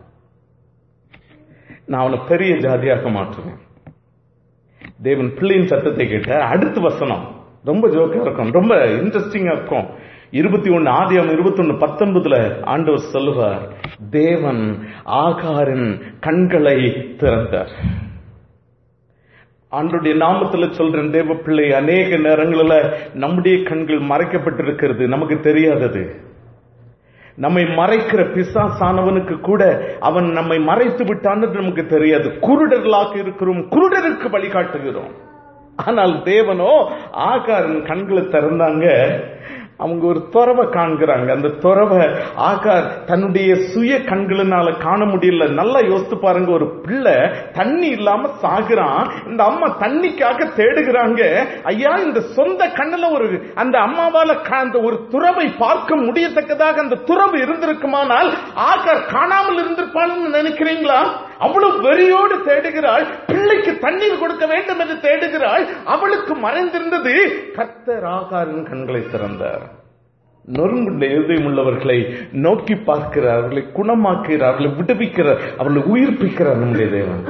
நான் அவனை பெரிய ஜாதியாக மாற்றுவேன் தேவன் பிள்ளையின் சத்தத்தை கேட்டார் அடுத்த வசனம் ரொம்ப ஜோக்கா இருக்கும் ரொம்ப இன்ட்ரெஸ்டிங்கா இருக்கும் இருபத்தி ஒன்னு ஆதியம் இருபத்தி ஒன்னு பத்தொன்பதுல ஆண்டவர் சொல்லுவார் தேவன் ஆகாரின் கண்களை திறந்தார் ஆண்டுடைய நாமத்துல சொல்றேன் தேவ பிள்ளை அநேக நேரங்களில் நம்முடைய கண்கள் மறைக்கப்பட்டிருக்கிறது நமக்கு தெரியாதது நம்மை மறைக்கிற பிசாசானவனுக்கு கூட அவன் நம்மை மறைத்து விட்டான்னு நமக்கு தெரியாது குருடர்களாக இருக்கிறோம் குருடருக்கு வழிகாட்டுகிறோம் ஆனால் தேவனோ ஆகாரின் கண்களை திறந்தாங்க அவங்க ஒரு துறவை காண்கிறாங்க அந்த துறவை ஆகார் தன்னுடைய சுய கண்களினால காண முடியல நல்லா யோசித்து பாருங்க ஒரு பிள்ளை தண்ணி இல்லாம சாகுறான் இந்த அம்மா தண்ணிக்காக தேடுகிறாங்க ஐயா இந்த சொந்த கண்ணுல ஒரு அந்த அம்மாவால அந்த ஒரு துறவை பார்க்க முடியத்தக்கதாக அந்த துறவு இருந்திருக்குமானால் ஆகார் காணாமல் இருந்திருப்பான்னு நினைக்கிறீங்களா அவ்வளவு வெறியோடு தேடுகிறாள் பிள்ளைக்கு தண்ணீர் கொடுக்க வேண்டும் என்று தேடுகிறாள் அவளுக்கு மறைந்திருந்தது கர்த்தர் ஆகாரின் கண்களை திறந்தார் நொறுங்குண்ட இதயம் உள்ளவர்களை நோக்கி பார்க்கிறார் அவர்களை குணமாக்குகிறார் அவர்களை விடுவிக்கிறார் அவர்களை உயிர்ப்பிக்கிறார் நம்முடைய தேவன்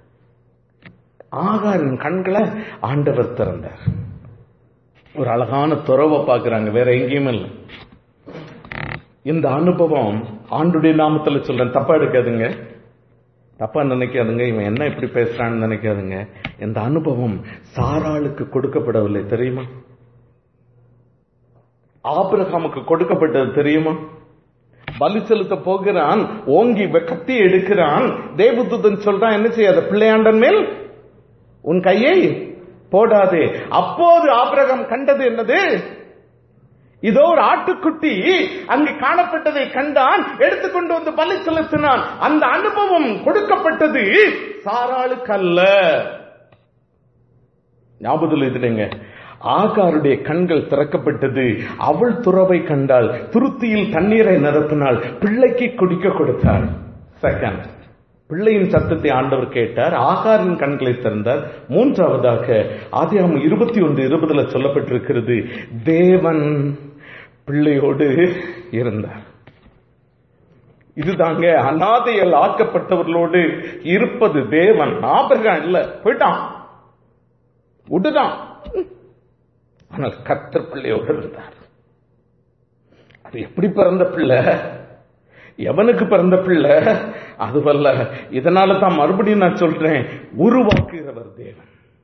ஆகாரின் கண்களை ஆண்டவர் திறந்தார் ஒரு அழகான துறவை பார்க்கிறாங்க வேற எங்கேயுமே இல்லை இந்த அனுபவம் ஆண்டுடைய நாமத்துல சொல்றேன் தப்பா எடுக்காதுங்க தப்பா நினைக்காதுங்க இவன் என்ன இப்படி பேசுறான்னு நினைக்காதுங்க இந்த அனுபவம் சாராளுக்கு கொடுக்கப்படவில்லை தெரியுமா ஆபிரகாமுக்கு கொடுக்கப்பட்டது தெரியுமா பலி செலுத்த போகிறான் ஓங்கி கத்தி எடுக்கிறான் தேவதூதன் சொல்றான் என்ன செய்யாத பிள்ளையாண்டன் மேல் உன் கையை போடாதே அப்போது ஆபிரகாம் கண்டது என்னது இதோ ஒரு ஆட்டுக்குட்டி அங்கு காணப்பட்டதை கண்டான் எடுத்துக்கொண்டு வந்து பலி செலுத்தினான் அந்த அனுபவம் கொடுக்கப்பட்டது சாராளுக்கு அல்ல ஞாபகத்தில் இதுங்க ஆகாருடைய கண்கள் திறக்கப்பட்டது அவள் துறவை கண்டாள் துருத்தியில் தண்ணீரை நிரப்பினாள் பிள்ளைக்கு குடிக்க கொடுத்தாள் செகண்ட் பிள்ளையின் சத்தத்தை ஆண்டவர் கேட்டார் ஆகாரின் கண்களை திறந்தார் மூன்றாவதாக ஆதியாகம் இருபத்தி ஒன்று இருபதுல சொல்லப்பட்டிருக்கிறது தேவன் பிள்ளையோடு இருந்தார் இதுதாங்க அனாதையில் ஆக்கப்பட்டவர்களோடு இருப்பது தேவன் ஆபரகம் இல்ல போயிட்டான் விட்டுதான் ஆனால் கத்தர் பிள்ளையோடு இருந்தார் அது எப்படி பிறந்த பிள்ளை எவனுக்கு பிறந்த பிள்ளை அதுவல்ல இதனால தான் மறுபடியும் நான் சொல்றேன் உருவாக்குகிறவர் தேவன்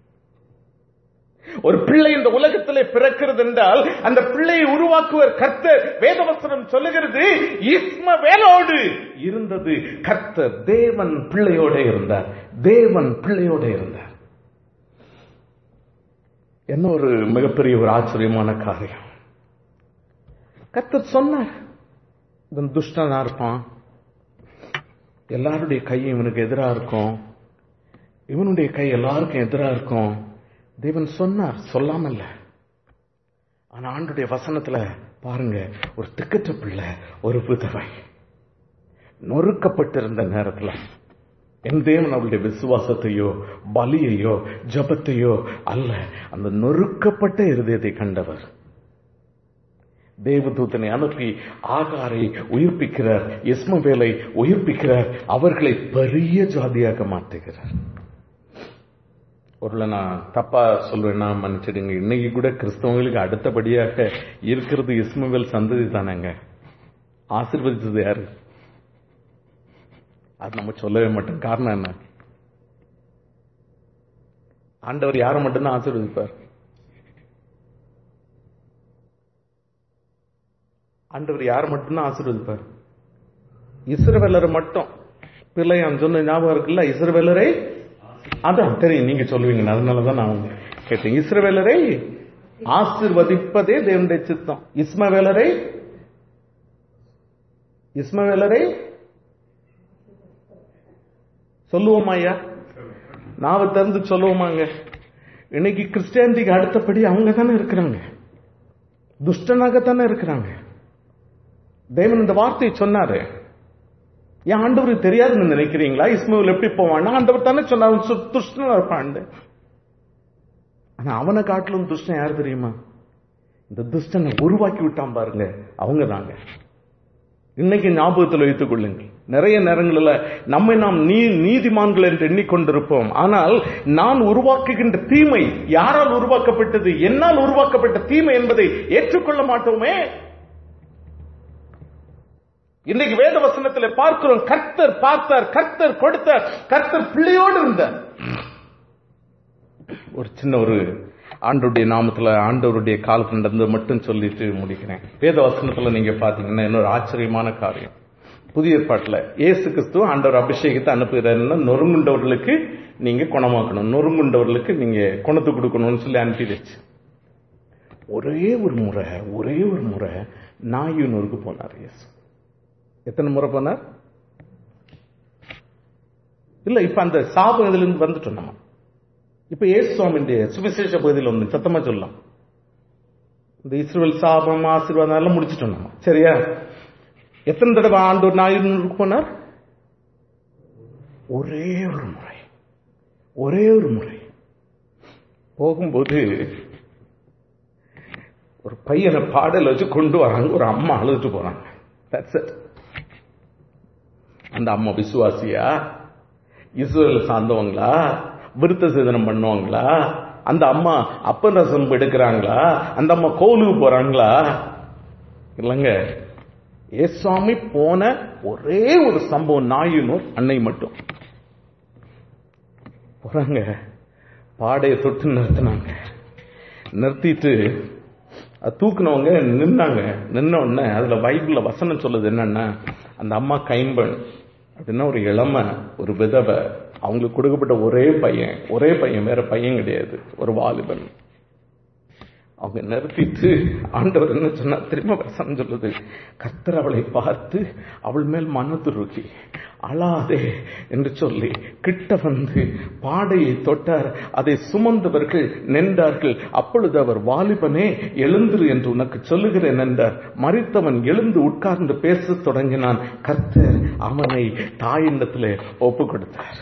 ஒரு பிள்ளை இந்த உலகத்திலே பிறக்கிறது என்றால் அந்த பிள்ளையை உருவாக்குவர் கர்த்தர் வேதவசனம் சொல்லுகிறது இஸ்மவேலோடு இருந்தது கர்த்தர் தேவன் பிள்ளையோட இருந்தார் தேவன் பிள்ளையோட இருந்தார் என்ன ஒரு மிகப்பெரிய ஒரு ஆச்சரியமான காரியம் கர்த்தர் சொன்னார் இவன் துஷ்டனா இருப்பான் எல்லாருடைய கையும் இவனுக்கு எதிரா இருக்கும் இவனுடைய கை எல்லாருக்கும் எதிரா இருக்கும் தேவன் சொன்னார் சொல்லாமல்ல ஆனா ஆண்டுடைய வசனத்துல பாருங்க ஒரு திக்கற்ற பிள்ளை ஒரு விதவை நொறுக்கப்பட்டிருந்த நேரத்துல என் தேவன் அவளுடைய விசுவாசத்தையோ பலியையோ ஜபத்தையோ அல்ல அந்த நொறுக்கப்பட்ட இருதயத்தை கண்டவர் தேவதூதனை அனுப்பி ஆகாரை உயிர்ப்பிக்கிறார் இஸ்மவேலை உயிர்ப்பிக்கிறார் அவர்களை பெரிய ஜாதியாக மாற்றுகிறார் ஒருவேளை நான் தப்பா சொல்றேன்னா மன்னிச்சிடுங்க இன்னைக்கு கூட கிறிஸ்தவங்களுக்கு அடுத்தபடியாக இருக்கிறது இஸ்மவேல் சந்ததி தானேங்க ஆசீர்வதிச்சது யாரு அது நம்ம சொல்லவே மாட்டோம் காரணம் என்ன ஆண்டவர் யாரை மட்டும்தான் ஆசீர்வதிப்பார் ஆண்டவர் யார் மட்டும்தான் ஆசீர்வதிப்பார் இஸ்ரவேலரை மட்டும் பிள்ளையான் சொன்ன ஞாபகம் இருக்குல்ல இஸ்ரவேலரை அதான் தெரியும் நீங்க சொல்லுவீங்க அதனாலதான் நான் கேட்டேன் இஸ்ரவேலரை ஆசிர்வதிப்பதே தேவனுடைய சித்தம் இஸ்மவேலரை இஸ்மவேலரை சொல்லுவோமா ஐயா நாவ திறந்து சொல்லுவோமாங்க இன்னைக்கு கிறிஸ்டியானிட்டிக்கு அடுத்தபடி அவங்க தானே இருக்கிறாங்க துஷ்டனாகத்தானே இருக்கிறாங்க தேவன் இந்த வார்த்தையை சொன்னாரு என் ஆண்டவருக்கு தெரியாதுன்னு நினைக்கிறீங்களா இஸ்மவில் எப்படி போவான் ஆண்டவர் தானே சொன்னார் துஷ்டனா இருப்பான் ஆனா அவனை காட்டிலும் துஷ்டன் யார் தெரியுமா இந்த துஷ்டனை உருவாக்கி விட்டான் பாருங்க அவங்க தாங்க இன்னைக்கு ஞாபகத்தில் வைத்துக் கொள்ளுங்கள் நிறைய நேரங்களில் நம்மை நாம் நீ நீதிமான்கள் என்று எண்ணிக்கொண்டிருப்போம் ஆனால் நான் உருவாக்குகின்ற தீமை யாரால் உருவாக்கப்பட்டது என்னால் உருவாக்கப்பட்ட தீமை என்பதை ஏற்றுக்கொள்ள மாட்டோமே இன்னைக்கு வேத வசனத்தில் பார்க்கிறோம் கர்த்தர் பார்த்தார் கர்த்தர் கொடுத்தார் கர்த்தர் பிள்ளையோடு இருந்தார் ஒரு சின்ன ஒரு ஆண்டோடைய நாமத்துல ஆண்டவருடைய காலத்தில் நடந்தது மட்டும் சொல்லிட்டு முடிக்கிறேன் வேத வசனத்துல நீங்க பாத்தீங்கன்னா இன்னொரு ஆச்சரியமான காரியம் புதிய ஏற்பாட்டுல இயேசு கிறிஸ்துவ ஆண்டவர் அபிஷேகத்தை அனுப்புகிறாருன்னா நொறுங்குண்டவர்களுக்கு நீங்க குணமாக்கணும் நொறுங்குண்டவர்களுக்கு நீங்க குணத்து கொடுக்கணும்னு சொல்லி அனுப்பிடுச்சு ஒரே ஒரு முறை ஒரே ஒரு முறை நாயூனூருக்கு போனார் இயேசு எத்தனை முறை போனார் இல்ல இப்ப அந்த சாபம் இதுல இருந்து வந்துட்டோம் நம்ம இப்ப ஏசு சுவாமியுடைய சுவிசேஷ பகுதியில் வந்து சத்தமா சொல்லலாம் இந்த இஸ்ரேல் சாபம் ஆசீர்வாதம் எல்லாம் முடிச்சிட்டோம் நம்ம சரியா எத்தனை தடவை ஆண்டு நாயூருக்கு போனார் ஒரே ஒரு முறை ஒரே ஒரு முறை போகும்போது ஒரு பையனை பாடல் வச்சு கொண்டு வராங்க ஒரு அம்மா அழுதுட்டு போறாங்க தட்ஸ் இட் அந்த அம்மா விசுவாசியா இஸ்ரேல் சார்ந்தவங்களா விருத்த சேதனம் பண்ணுவாங்களா அந்த அம்மா அப்பன் ரசம் எடுக்கிறாங்களா அந்த அம்மா கோலுக்கு போறாங்களா இல்லைங்க ஏசுவாமி போன ஒரே ஒரு சம்பவம் நாயினூர் அன்னை மட்டும் போறாங்க பாடையை தொட்டு நிறுத்தினாங்க நிறுத்திட்டு அது தூக்குனவங்க நின்னாங்க நின்ன உடனே அதுல பைபிள்ல வசனம் சொல்லுது என்னன்னா அந்த அம்மா கைம்பெண் அப்படின்னா ஒரு இளமை ஒரு விதவை அவங்களுக்கு கொடுக்கப்பட்ட ஒரே பையன் ஒரே பையன் வேற பையன் கிடையாது ஒரு வாலிபன் அவங்க நிறுத்திட்டு ஆண்டவர் என்ன சொன்னா திரும்ப வசனம் சொல்லுது கர்த்தர் அவளை பார்த்து அவள் மேல் மனதுருகி அழாதே என்று சொல்லி கிட்ட வந்து பாடையை தொட்டார் அதை சுமந்தவர்கள் நின்றார்கள் அப்பொழுது அவர் வாலிபனே எழுந்திரு என்று உனக்கு சொல்லுகிறேன் என்றார் மறித்தவன் எழுந்து உட்கார்ந்து பேசத் தொடங்கினான் கர்த்தர் அவனை தாயிண்டத்திலே ஒப்பு கொடுத்தார்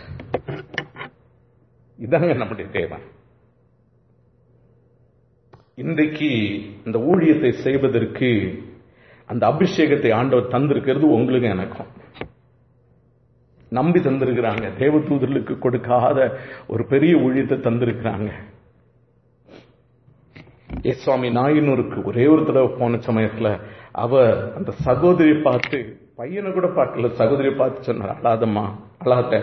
இதாங்க நம்முடைய தேவன் இன்றைக்கு இந்த ஊழியத்தை செய்வதற்கு அந்த அபிஷேகத்தை ஆண்டவர் தந்திருக்கிறது உங்களுக்கு எனக்கும் நம்பி தந்திருக்கிறாங்க தேவதூதர்களுக்கு கொடுக்காத ஒரு பெரிய ஊழியத்தை தந்திருக்கிறாங்க ஏ சுவாமி நாயினூருக்கு ஒரே ஒரு தடவை போன சமயத்துல அவ அந்த சகோதரியை பார்த்து பையனை கூட பார்க்கல சகோதரியை பார்த்து சொன்னார் அழாதம்மா அழாத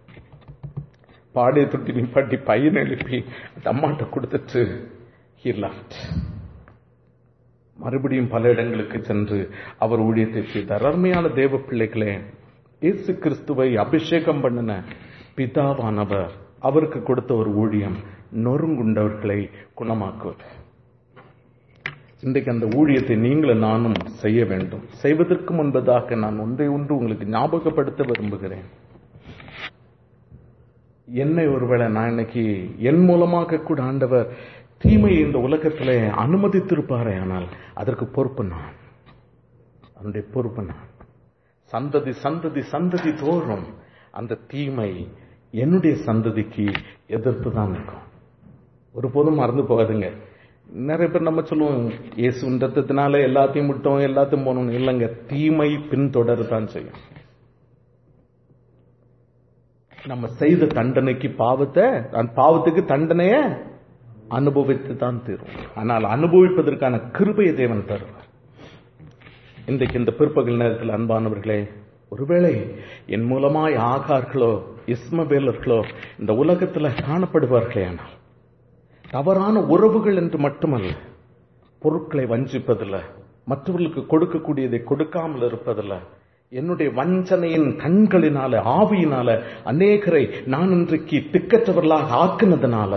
பாடிய தொட்டி நிப்பாட்டி பையனை எழுப்பி அந்த அம்மாட்ட கொடுத்துட்டு he left மறுபடியும் பல இடங்களுக்கு சென்று அவர் ஊழியத்தை செய்தார் அருமையான தேவ பிள்ளைகளே இயேசு கிறிஸ்துவை அபிஷேகம் பண்ணின பிதாவானவர் அவருக்கு கொடுத்த ஒரு ஊழியம் நொறுங்குண்டவர்களை குணமாக்குவது இன்றைக்கு அந்த ஊழியத்தை நீங்களும் நானும் செய்ய வேண்டும் செய்வதற்கு முன்பதாக நான் ஒன்றை ஒன்று உங்களுக்கு ஞாபகப்படுத்த விரும்புகிறேன் என்னை ஒருவேளை நான் இன்னைக்கு என் மூலமாக கூட ஆண்டவர் தீமையை இந்த உலகத்திலே அனுமதித்திருப்பாரே ஆனால் அதற்கு பொறுப்பு நான் அதனுடைய பொறுப்பு நான் சந்ததி சந்ததி சந்ததி தோறும் அந்த தீமை என்னுடைய சந்ததிக்கு எதிர்ப்பு தான் இருக்கும் ஒருபோதும் மறந்து போகாதுங்க நிறைய பேர் நம்ம சொல்லுவோம் இயேசுவின் ரத்தத்தினால எல்லாத்தையும் விட்டோம் எல்லாத்தையும் போனோம் இல்லைங்க தீமை பின்தொடர தான் செய்யும் நம்ம செய்த தண்டனைக்கு பாவத்தை அந்த பாவத்துக்கு தண்டனைய அனுபவித்து தான் தீரும் ஆனால் அனுபவிப்பதற்கான கிருபையை தேவன் தருவார் இன்றைக்கு இந்த பிற்பகல் நேரத்தில் அன்பானவர்களே ஒருவேளை என் மூலமாய் ஆகார்களோ இஸ்மபேலர்களோ இந்த உலகத்துல காணப்படுவார்களே ஆனால் தவறான உறவுகள் என்று மட்டுமல்ல பொருட்களை வஞ்சிப்பதில்ல மற்றவர்களுக்கு கொடுக்கக்கூடியதை கொடுக்காமல் இருப்பதில்ல என்னுடைய வஞ்சனையின் கண்களினால ஆவியினால அநேகரை நான் இன்றைக்கு திக்கற்றவர்களாக ஆக்குனதுனால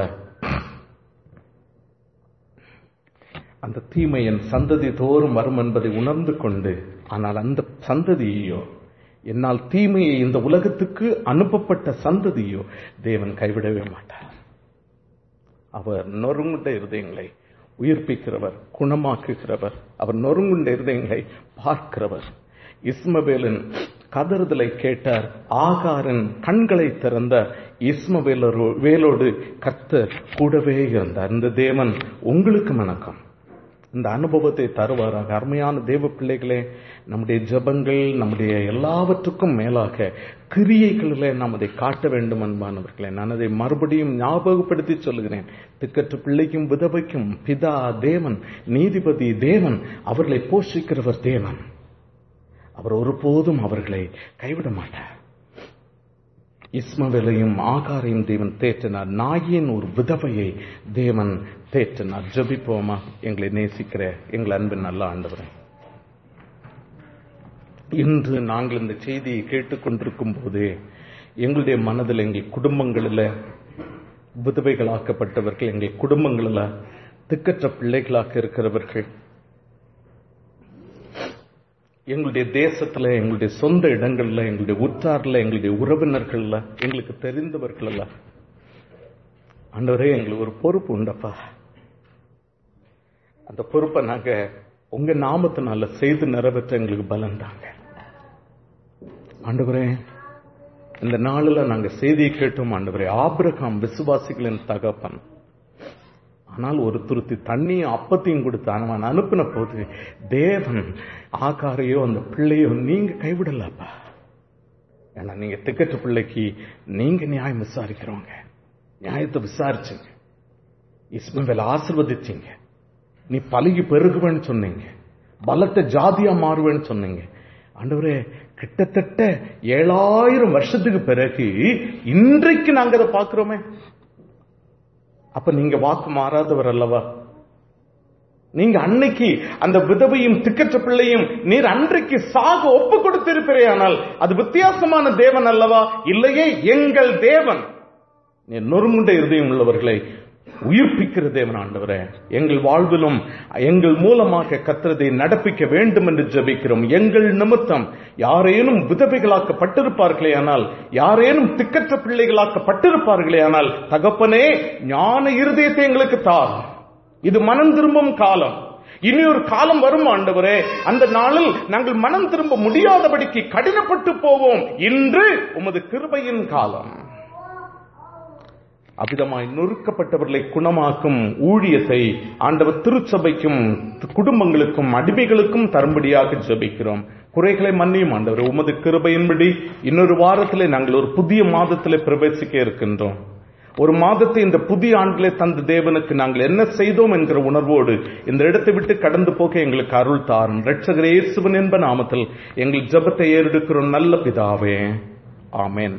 அந்த தீமை என் சந்ததி தோறும் வரும் என்பதை உணர்ந்து கொண்டு ஆனால் அந்த சந்ததியையோ என்னால் தீமையை இந்த உலகத்துக்கு அனுப்பப்பட்ட சந்ததியோ தேவன் கைவிடவே மாட்டார் அவர் நொறுங்குண்ட இருதயங்களை உயிர்ப்பிக்கிறவர் குணமாக்குகிறவர் அவர் நொறுங்குண்ட இருதயங்களை பார்க்கிறவர் இஸ்மவேலின் கதறுதலை கேட்டார் ஆகாரின் கண்களை திறந்த இஸ்மவேலரோ வேலோடு கர்த்தர் கூடவே இருந்தார் இந்த தேவன் உங்களுக்கு வணக்கம் இந்த அனுபவத்தை தருவாராக அருமையான தேவ பிள்ளைகளே நம்முடைய ஜபங்கள் நம்முடைய எல்லாவற்றுக்கும் மேலாக கிரியைகளிலே நாம் அதை காட்ட வேண்டும் அன்பானவர்களே நான் அதை மறுபடியும் ஞாபகப்படுத்தி சொல்லுகிறேன் திக்கற்ற பிள்ளைக்கும் விதவைக்கும் பிதா தேவன் நீதிபதி தேவன் அவர்களை போஷிக்கிறவர் தேவன் அவர் ஒருபோதும் அவர்களை கைவிட மாட்டார் இஸ்மவேலையும் ஆகாரையும் தேவன் தேற்றினார் நாயின் ஒரு விதவையை தேவன் தேற்றினார் ஜபிப்போமா எங்களை நேசிக்கிற எங்கள் அன்பின் நல்ல ஆண்டவரே இன்று நாங்கள் இந்த செய்தியை கேட்டுக்கொண்டிருக்கும் போதே எங்களுடைய மனதில் எங்கள் குடும்பங்களில் விதவைகளாக்கப்பட்டவர்கள் எங்கள் குடும்பங்களில் திக்கற்ற பிள்ளைகளாக இருக்கிறவர்கள் எங்களுடைய தேசத்துல எங்களுடைய சொந்த இடங்கள்ல எங்களுடைய உற்றார்ல எங்களுடைய உறவினர்கள்ல எங்களுக்கு தெரிந்தவர்கள்ல ஆண்டவரே எங்களுக்கு ஒரு பொறுப்பு உண்டப்பா அந்த பொறுப்பை நாங்க உங்க நாமத்தினால செய்து நிறைவேற்ற எங்களுக்கு பலன் தாங்க ஆண்டவரே இந்த நாளில் நாங்க செய்தியை கேட்டோம் ஆண்டவரே ஆபிரகாம் விசுவாசிகளின் தகப்பன் ஆனால் ஒரு துருத்தி தண்ணியும் அப்பத்தையும் கொடுத்தான் அவன் அனுப்பின போது தேவன் ஆகாரையோ அந்த பிள்ளையோ நீங்க கைவிடலப்பா ஏன்னா நீங்க திக்கற்ற பிள்ளைக்கு நீங்க நியாயம் விசாரிக்கிறவங்க நியாயத்தை விசாரிச்சுங்க இஸ்மவேல் ஆசிர்வதிச்சீங்க நீ பழகி பெருகுவேன்னு சொன்னீங்க பலத்தை ஜாதியா மாறுவேன்னு சொன்னீங்க ஆண்டவரே கிட்டத்தட்ட ஏழாயிரம் வருஷத்துக்கு பிறகு இன்றைக்கு நாங்க அதை பார்க்கிறோமே அப்ப நீங்க வாக்கு மாறாதவர் அல்லவா நீங்க அன்னைக்கு அந்த விதவையும் திக்கற்ற பிள்ளையும் நீர் அன்றைக்கு சாக ஒப்பு கொடுத்திருப்பீரே ஆனால் அது வித்தியாசமான தேவன் அல்லவா இல்லையே எங்கள் தேவன் நீர் நொறுமுண்ட இருதயம் உள்ளவர்களை உயிர்ப்பிக்கிற தேவன் ஆண்டவரே எங்கள் வாழ்விலும் எங்கள் மூலமாக கத்திரதை நடப்பிக்க வேண்டும் என்று ஜெபிக்கிறோம் எங்கள் நிமித்தம் யாரேனும் விதவைகளாக்கப்பட்டிருப்பார்களே ஆனால் யாரேனும் திக்கற்ற பிள்ளைகளாக்கப்பட்டிருப்பார்களே ஆனால் தகப்பனே ஞான இருதயத்தை எங்களுக்கு தார் இது மனம் திரும்பும் காலம் இனி ஒரு காலம் வரும் ஆண்டவரே அந்த நாளில் நாங்கள் மனம் திரும்ப முடியாதபடிக்கு கடினப்பட்டு போவோம் இன்று உமது கிருபையின் காலம் அவ்விதமாய் நொறுக்கப்பட்டவர்களை குணமாக்கும் ஊழியத்தை ஆண்டவர் திருச்சபைக்கும் குடும்பங்களுக்கும் அடிமைகளுக்கும் தரும்படியாக ஜெபிக்கிறோம் குறைகளை மன்னியும் ஆண்டவர் உமது கிருபையின்படி இன்னொரு வாரத்திலே நாங்கள் ஒரு புதிய மாதத்திலே பிரவேசிக்க இருக்கின்றோம் ஒரு மாதத்தை இந்த புதிய ஆண்டிலே தந்த தேவனுக்கு நாங்கள் என்ன செய்தோம் என்கிற உணர்வோடு இந்த இடத்தை விட்டு கடந்து போக எங்களுக்கு அருள் தாரும் ரட்சகரே இயேசுவின் என்ப நாமத்தில் எங்கள் ஜெபத்தை ஏறெடுக்கிறோம் நல்ல பிதாவே ஆமென்